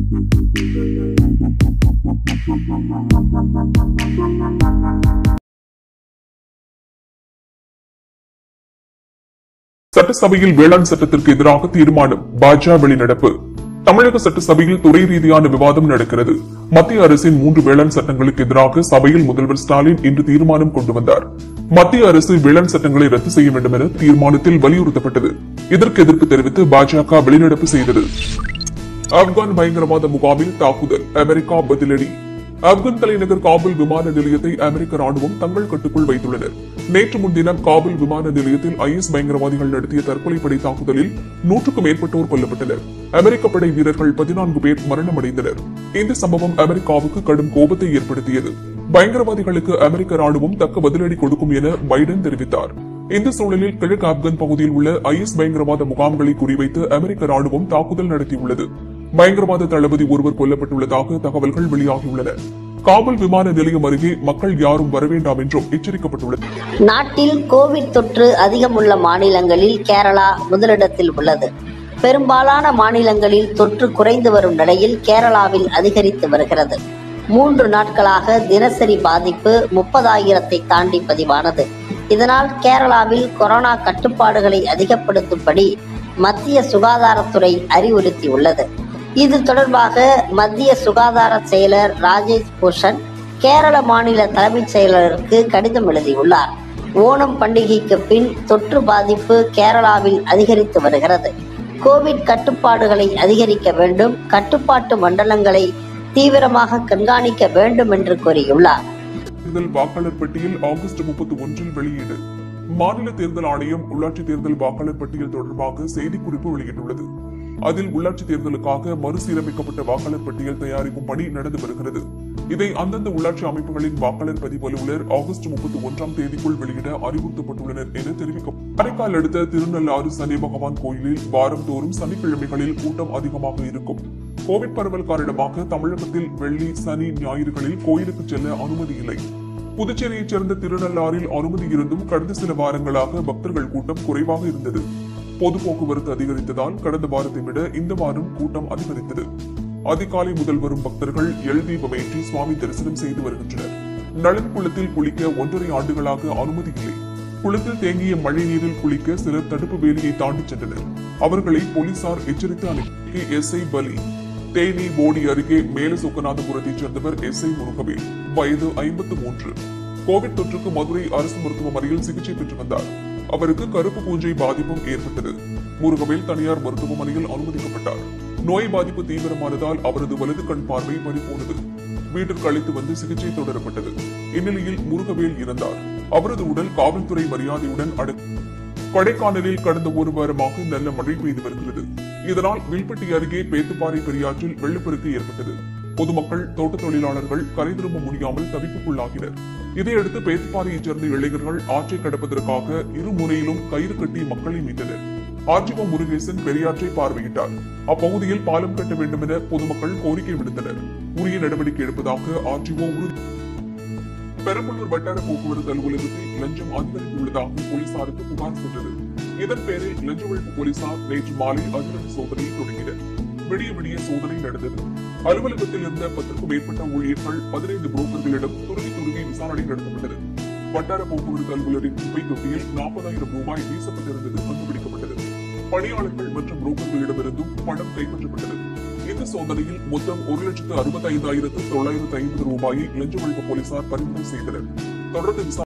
சட்டசபையில் வேளாண் சட்டத்திற்கு எதிராக தீர்மானம் பாஜக வெளிநடப்பு தமிழக சட்டசபையில் துறை ரீதியான விவாதம் நடக்கிறது மத்திய அரசின் மூன்று வேளாண் சட்டங்களுக்கு எதிராக சபையில் முதல்வர் ஸ்டாலின் இன்று தீர்மானம் கொண்டு வந்தார் மத்திய அரசு வேளாண் சட்டங்களை ரத்து செய்ய வேண்டும் என தீர்மானத்தில் வலியுறுத்தப்பட்டது இதற்கு எதிர்ப்பு தெரிவித்து பாஜக வெளிநடப்பு செய்தது ஆப்கான் பயங்கரவாத முகாமில் தாக்குதல் அமெரிக்கா பதிலடி ஆப்கான் தலைநகர் காபுல் விமான நிலையத்தை அமெரிக்க ராணுவம் தங்கள் கட்டுக்குள் வைத்துள்ளனர் நேற்று முன்தினம் காபுல் விமான நிலையத்தில் ஐஎஸ் பயங்கரவாதிகள் நடத்திய தற்கொலைப்படை தாக்குதலில் நூற்றுக்கும் மேற்பட்டோர் கொல்லப்பட்டனர் அமெரிக்க படை வீரர்கள் பதினான்கு பேர் மரணமடைந்தனர் இந்த சம்பவம் அமெரிக்காவுக்கு கடும் கோபத்தை ஏற்படுத்தியது பயங்கரவாதிகளுக்கு அமெரிக்க ராணுவம் தக்க பதிலடி கொடுக்கும் என பைடன் தெரிவித்தார் இந்த சூழலில் கிழக்கு ஆப்கான் பகுதியில் உள்ள ஐஎஸ் பயங்கரவாத முகாம்களை குறிவைத்து அமெரிக்க ராணுவம் தாக்குதல் நடத்தியுள்ளது பயங்கரவாத தளபதி ஒருவர் கொல்லப்பட்டுள்ளதாக தகவல்கள் வெளியாகியுள்ளன காபுல் விமான நிலையம் அருகே மக்கள் யாரும் வரவேண்டாம் என்றும் எச்சரிக்கப்பட்டுள்ளது நாட்டில் கோவிட் தொற்று அதிகமுள்ள மாநிலங்களில் கேரளா முதலிடத்தில் உள்ளது பெரும்பாலான மாநிலங்களில் தொற்று குறைந்து வரும் நிலையில் கேரளாவில் அதிகரித்து வருகிறது மூன்று நாட்களாக தினசரி பாதிப்பு முப்பதாயிரத்தை தாண்டி பதிவானது இதனால் கேரளாவில் கொரோனா கட்டுப்பாடுகளை அதிகப்படுத்தும்படி மத்திய சுகாதாரத்துறை அறிவுறுத்தியுள்ளது இது தொடர்பாக மத்திய சுகாதார செயலர் ராஜேஷ் பூஷன் கேரள மாநில தலைமைச் செயலருக்கு கடிதம் எழுதியுள்ளார் ஓணம் பண்டிகைக்கு பின் தொற்று பாதிப்பு கேரளாவில் அதிகரித்து வருகிறது கோவிட் கட்டுப்பாடுகளை அதிகரிக்க வேண்டும் கட்டுப்பாட்டு மண்டலங்களை தீவிரமாக கண்காணிக்க வேண்டும் என்று கூறியுள்ளார் தேர்தல் வாக்காளர் பட்டியல் ஆகஸ்ட் முப்பத்தி ஒன்றில் வெளியீடு மாநில தேர்தல் ஆணையம் உள்ளாட்சி தேர்தல் வாக்காளர் பட்டியல் தொடர்பாக செய்திக்குறிப்பு வெளியிட்டுள்ளது அதில் உள்ளாட்சி தேர்தலுக்காக மறுசீரமைக்கப்பட்ட வாக்காளர் பட்டியல் தயாரிக்கும் பணி நடந்து வருகிறது இதை அந்தந்த உள்ளாட்சி அமைப்புகளின் வாக்காளர் பதிவு அலுவலர் ஆகஸ்ட் முப்பத்தி ஒன்றாம் தேதிக்குள் வெளியிட அறிவுறுத்தப்பட்டுள்ளனர் என தெரிவிக்கும் காரைக்கால் அடுத்த திருநள்ளாறு சனி பகவான் கோயிலில் வாரந்தோறும் சனிக்கிழமைகளில் கூட்டம் அதிகமாக இருக்கும் கோவிட் பரவல் காரணமாக தமிழகத்தில் வெள்ளி சனி ஞாயிறுகளில் கோயிலுக்கு செல்ல அனுமதி இல்லை புதுச்சேரியைச் சேர்ந்த திருநள்ளாறில் அனுமதி இருந்தும் கடந்த சில வாரங்களாக பக்தர்கள் கூட்டம் குறைவாக இருந்தது பொது போக்குவரத்து அதிகரித்ததால் கடந்த வாரத்தை விட இந்த வாரம் கூட்டம் அதிகரித்தது அதிகாலை முதல் வரும் பக்தர்கள் எல் தீபமேற்றி சுவாமி தரிசனம் செய்து வருகின்றனர் நலன் குளத்தில் குளிக்க ஒன்றரை ஆண்டுகளாக அனுமதி இல்லை குளத்தில் தேங்கிய மழை நீரில் குளிக்க சிலர் தடுப்பு வேலியை தாண்டி சென்றனர் அவர்களை போலீசார் எச்சரித்து அனுப்பி எஸ் ஐ பலி தேனி போடி அருகே மேல சுக்கநாதபுரத்தைச் சேர்ந்தவர் எஸ் ஐ முருகவேல் வயது ஐம்பத்து மூன்று கோவிட் தொற்றுக்கு மதுரை அரசு மருத்துவமனையில் சிகிச்சை பெற்று வந்தார் அவருக்கு கருப்பு பூஞ்சை பாதிப்பும் ஏற்பட்டது முருகவேல் தனியார் மருத்துவமனையில் அனுமதிக்கப்பட்டார் நோய் பாதிப்பு தீவிரமானதால் அவரது வலது கண் பார்வை பறிபோனது வீட்டிற்கு அழைத்து வந்து சிகிச்சை தொடரப்பட்டது இந்நிலையில் முருகவேல் இறந்தார் அவரது உடல் காவல்துறை மரியாதையுடன் அடு கொடைக்கானலில் கடந்த ஒரு வாரமாக நல்ல மழை பெய்து வருகிறது இதனால் வில்பட்டி அருகே பேத்துப்பாறை பெரியாற்றில் வெள்ளப்பெருக்கு ஏற்பட்டது பொதுமக்கள் தோட்டத் தொழிலாளர்கள் கரை திரும்ப முடியாமல் தவிப்புக்குள்ளாகினர் இதையடுத்து பேத்துப்பாறையைச் சேர்ந்த இளைஞர்கள் ஆற்றை கடப்பதற்காக இரு முனையிலும் கயிறு கட்டி மக்களை மீட்டனர் ஆர்ஜிஓ முருகேசன் பெரியாற்றை பார்வையிட்டார் அப்பகுதியில் பாலம் கட்ட வேண்டும் என பொதுமக்கள் கோரிக்கை விடுத்தனர் உரிய நடவடிக்கை எடுப்பதாக ஆர்ஜிஓ உறுதி பெரம்பலூர் வட்டார போக்குவரத்து அலுவலகத்தில் லஞ்சம் அதிகரித்துள்ளதாக போலீசாருக்கு புகார் சென்றது இதன் பேரில் லஞ்ச ஒழிப்பு போலீசார் நேற்று மாலை அதிரடி சோதனையை தொடங்கினர் விடிய விடிய சோதனை நடந்தது அலுவலகத்தில் இருந்த பத்திற்கும் மேற்பட்ட ஊழியர்கள் பதினைந்து புரோக்கர்களிடம் துருவி துருவி விசாரணை நடத்தப்பட்டது வட்டார போக்குவரத்து அலுவலரின் குப்பை தொட்டியில் நாற்பதாயிரம் ரூபாய் வீசப்பட்டிருந்தது கண்டுபிடிக்கப்பட்டது பணியாளர்கள் மற்றும் புரோக்கர்களிடமிருந்தும் பணம் கைப்பற்றப்பட்டது இந்த சோதனையில் மொத்தம் ஒரு லட்சத்து அறுபத்தி ஐந்தாயிரத்து தொள்ளாயிரத்து ஐம்பது ரூபாயை லஞ்ச ஒழிப்பு போலீசார் பறிமுதல் செய்தனர் தொடர்ந்து விசாரணை